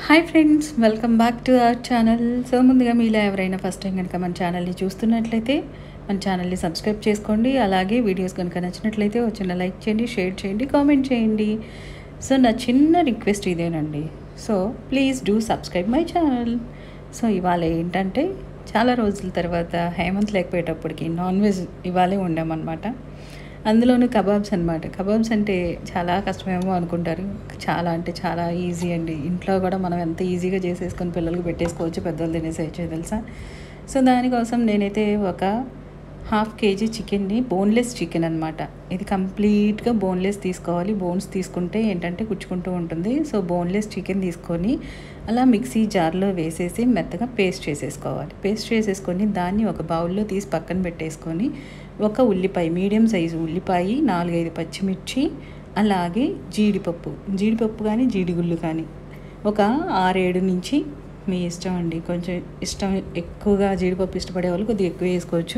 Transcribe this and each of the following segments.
hi friends welcome back to our channel so ముందుగా మీలో ఎవరైనా ఫస్ట్ టైం కనుక మన ఛానల్ని చూస్తున్నట్లయితే మన ఛానల్ని సబ్స్క్రైబ్ చేసుకోండి అలాగే వీడియోస్ కనుక నచ్చినట్లయితే ఒక చిన్న లైక్ చేయండి షేర్ చేయండి కామెంట్ చేయండి సో నా చిన్న రిక్వెస్ట్ ఇదేనండి so please do subscribe my channel so ఇవాళ ఏంటంటే చాలా రోజుల తర్వాత హేమంత్ లేకపోయేటప్పటికి నాన్ వెజ్ ఇవాళే వండామన్నమాట అందులోనూ కబాబ్స్ అనమాట కబాబ్స్ అంటే చాలా కష్టమేమో అనుకుంటారు చాలా అంటే చాలా ఈజీ అండి ఇంట్లో కూడా మనం ఎంత ఈజీగా చేసేసుకొని పిల్లలకి పెట్టేసుకోవచ్చు పెద్దలు తినేసేయచ్చు తెలుసా సో దానికోసం నేనైతే ఒక హాఫ్ కేజీ చికెన్ని బోన్లెస్ చికెన్ అనమాట ఇది కంప్లీట్గా బోన్లెస్ తీసుకోవాలి బోన్స్ తీసుకుంటే ఏంటంటే కుచ్చుకుంటూ ఉంటుంది సో బోన్లెస్ చికెన్ తీసుకొని అలా మిక్సీ జార్లో వేసేసి మెత్తగా పేస్ట్ చేసేసుకోవాలి పేస్ట్ చేసేసుకొని దాన్ని ఒక బౌల్లో తీసి పక్కన పెట్టేసుకొని ఒక ఉల్లిపాయ మీడియం సైజు ఉల్లిపాయ నాలుగైదు పచ్చిమిర్చి అలాగే జీడిపప్పు జీడిపప్పు కానీ జీడిగుళ్ళు కానీ ఒక ఆరేడు నుంచి మీ ఇష్టం అండి కొంచెం ఇష్టం ఎక్కువగా జీడిపప్పు ఇష్టపడే వాళ్ళు కొద్దిగా ఎక్కువ వేసుకోవచ్చు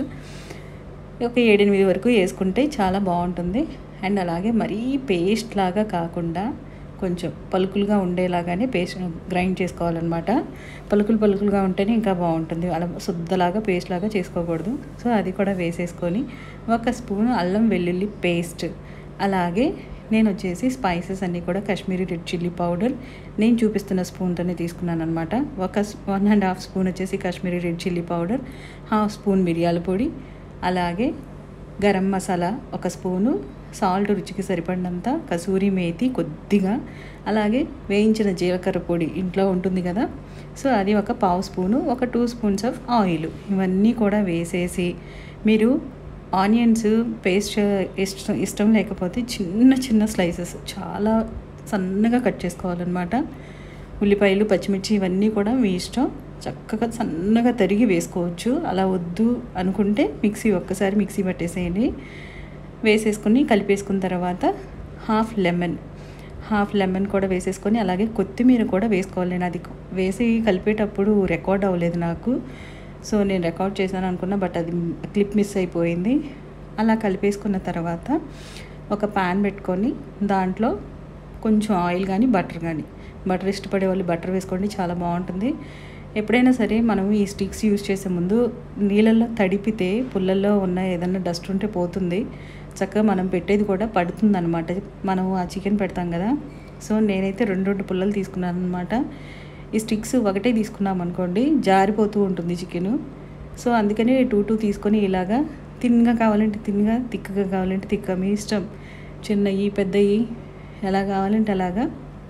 ఒక ఏడెనిమిది వరకు వేసుకుంటే చాలా బాగుంటుంది అండ్ అలాగే మరీ పేస్ట్ లాగా కాకుండా కొంచెం పలుకులుగా ఉండేలాగానే పేస్ట్ గ్రైండ్ చేసుకోవాలన్నమాట పలుకులు పలుకులుగా ఉంటేనే ఇంకా బాగుంటుంది అలా శుద్ధలాగా పేస్ట్ లాగా చేసుకోకూడదు సో అది కూడా వేసేసుకొని ఒక స్పూన్ అల్లం వెల్లుల్లి పేస్ట్ అలాగే నేను వచ్చేసి స్పైసెస్ అన్నీ కూడా కాశ్మీరీ రెడ్ చిల్లీ పౌడర్ నేను చూపిస్తున్న స్పూన్తోనే తీసుకున్నాను అనమాట ఒక వన్ అండ్ హాఫ్ స్పూన్ వచ్చేసి Kashmiri red chilli powder half spoon మిరియాల పొడి అలాగే గరం మసాలా ఒక స్పూను సాల్ట్ రుచికి సరిపడినంత కసూరి మేతి కొద్దిగా అలాగే వేయించిన జీలకర్ర పొడి ఇంట్లో ఉంటుంది కదా సో అది ఒక పావు స్పూను ఒక టూ స్పూన్స్ ఆఫ్ ఆయిల్ ఇవన్నీ కూడా వేసేసి మీరు ఆనియన్స్ పేస్ట్ ఇష్టం ఇష్టం లేకపోతే చిన్న చిన్న స్లైసెస్ చాలా సన్నగా కట్ చేసుకోవాలన్నమాట ఉల్లిపాయలు పచ్చిమిర్చి ఇవన్నీ కూడా మీ ఇష్టం చక్కగా సన్నగా తరిగి వేసుకోవచ్చు అలా వద్దు అనుకుంటే మిక్సీ ఒక్కసారి మిక్సీ పట్టేసేయండి వేసేసుకుని కలిపేసుకున్న తర్వాత హాఫ్ లెమన్ హాఫ్ లెమన్ కూడా వేసేసుకొని అలాగే కొత్తిమీర కూడా వేసుకోవాలి నేను అది వేసి కలిపేటప్పుడు రికార్డ్ అవ్వలేదు నాకు సో నేను రికార్డ్ చేశాను అనుకున్నా బట్ అది క్లిప్ మిస్ అయిపోయింది అలా కలిపేసుకున్న తర్వాత ఒక ప్యాన్ పెట్టుకొని దాంట్లో కొంచెం ఆయిల్ కానీ బటర్ కానీ బటర్ ఇష్టపడే వాళ్ళు బటర్ వేసుకోండి చాలా బాగుంటుంది ఎప్పుడైనా సరే మనం ఈ స్టిక్స్ యూజ్ చేసే ముందు నీళ్ళల్లో తడిపితే పుల్లల్లో ఉన్న ఏదన్నా డస్ట్ ఉంటే పోతుంది చక్కగా మనం పెట్టేది కూడా పడుతుంది అనమాట మనం ఆ చికెన్ పెడతాం కదా సో నేనైతే రెండు రెండు పుల్లలు తీసుకున్నాను అనమాట ఈ స్టిక్స్ ఒకటే తీసుకున్నాం అనుకోండి జారిపోతూ ఉంటుంది చికెను సో అందుకని టూ టూ తీసుకొని ఇలాగా తిన్నగా కావాలంటే తిన్నగా తిక్కగా కావాలంటే తిక్క మీ ఇష్టం చిన్నవి పెద్దవి ఎలా కావాలంటే అలాగా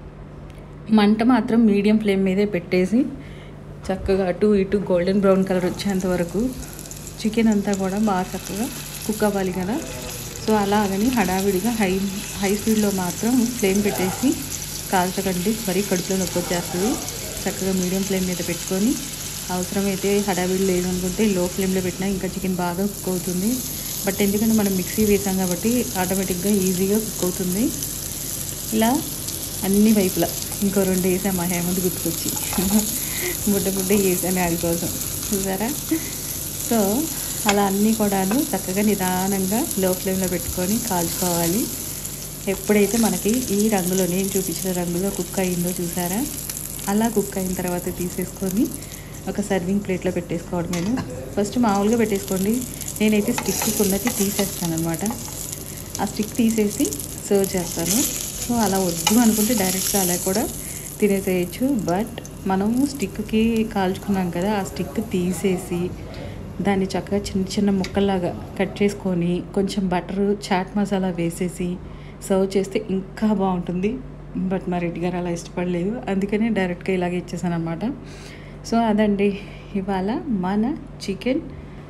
మంట మాత్రం మీడియం ఫ్లేమ్ మీదే పెట్టేసి చక్కగా అటు ఇటు గోల్డెన్ బ్రౌన్ కలర్ వచ్చేంత వరకు చికెన్ అంతా కూడా బాగా చక్కగా కుక్ అవ్వాలి కదా సో అలాగని హడావిడిగా హై హై స్పీడ్లో మాత్రం ఫ్లేమ్ పెట్టేసి కాల్చకండి మరీ కడుపులో నొప్పి వచ్చేస్తుంది చక్కగా మీడియం ఫ్లేమ్ మీద పెట్టుకొని అవసరమైతే హడావిడి లేదు అనుకుంటే లో ఫ్లేమ్లో పెట్టినా ఇంకా చికెన్ బాగా కుక్ అవుతుంది బట్ ఎందుకంటే మనం మిక్సీ వేసాం కాబట్టి ఆటోమేటిక్గా ఈజీగా కుక్ అవుతుంది ఇలా అన్ని వైపులా ఇంకో రెండు వేసాం మా హేమంత్ గుర్తుకొచ్చి బుడ్డ బుడ్డ వేసాను అది కోసం చూసారా సో అలా అన్నీ కూడాను చక్కగా నిదానంగా లో ఫ్లేమ్లో పెట్టుకొని కాల్చుకోవాలి ఎప్పుడైతే మనకి ఈ రంగులో నేను చూపించిన రంగులో కుక్ అయిందో చూసారా అలా కుక్ అయిన తర్వాత తీసేసుకొని ఒక సర్వింగ్ ప్లేట్లో పెట్టేసుకోవడం నేను ఫస్ట్ మామూలుగా పెట్టేసుకోండి నేనైతే స్టిక్ ఉన్నది తీసేస్తాను అనమాట ఆ స్టిక్ తీసేసి సర్వ్ చేస్తాను సో అలా వద్దు అనుకుంటే డైరెక్ట్గా అలా కూడా తినేసేయచ్చు బట్ మనము స్టిక్కి కాల్చుకున్నాం కదా ఆ స్టిక్ తీసేసి దాన్ని చక్కగా చిన్న చిన్న ముక్కల్లాగా కట్ చేసుకొని కొంచెం బటరు చాట్ మసాలా వేసేసి సర్వ్ చేస్తే ఇంకా బాగుంటుంది బట్ మా రెడ్డి గారు అలా ఇష్టపడలేదు అందుకనే డైరెక్ట్గా ఇలాగే ఇచ్చేసాను అనమాట సో అదండి ఇవాళ మన చికెన్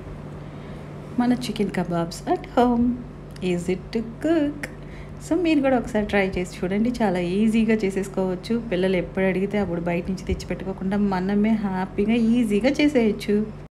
మన chicken kebabs at home is it to cook so మీరు కూడా ఒకసారి ట్రై చేసి చూడండి చాలా ఈజీగా చేసేసుకోవచ్చు పిల్లలు ఎప్పుడు అడిగితే అప్పుడు బయట నుంచి తెచ్చి పెట్టుకోకుండా మనమే హ్యాపీగా ఈజీగా చేసేయచ్చు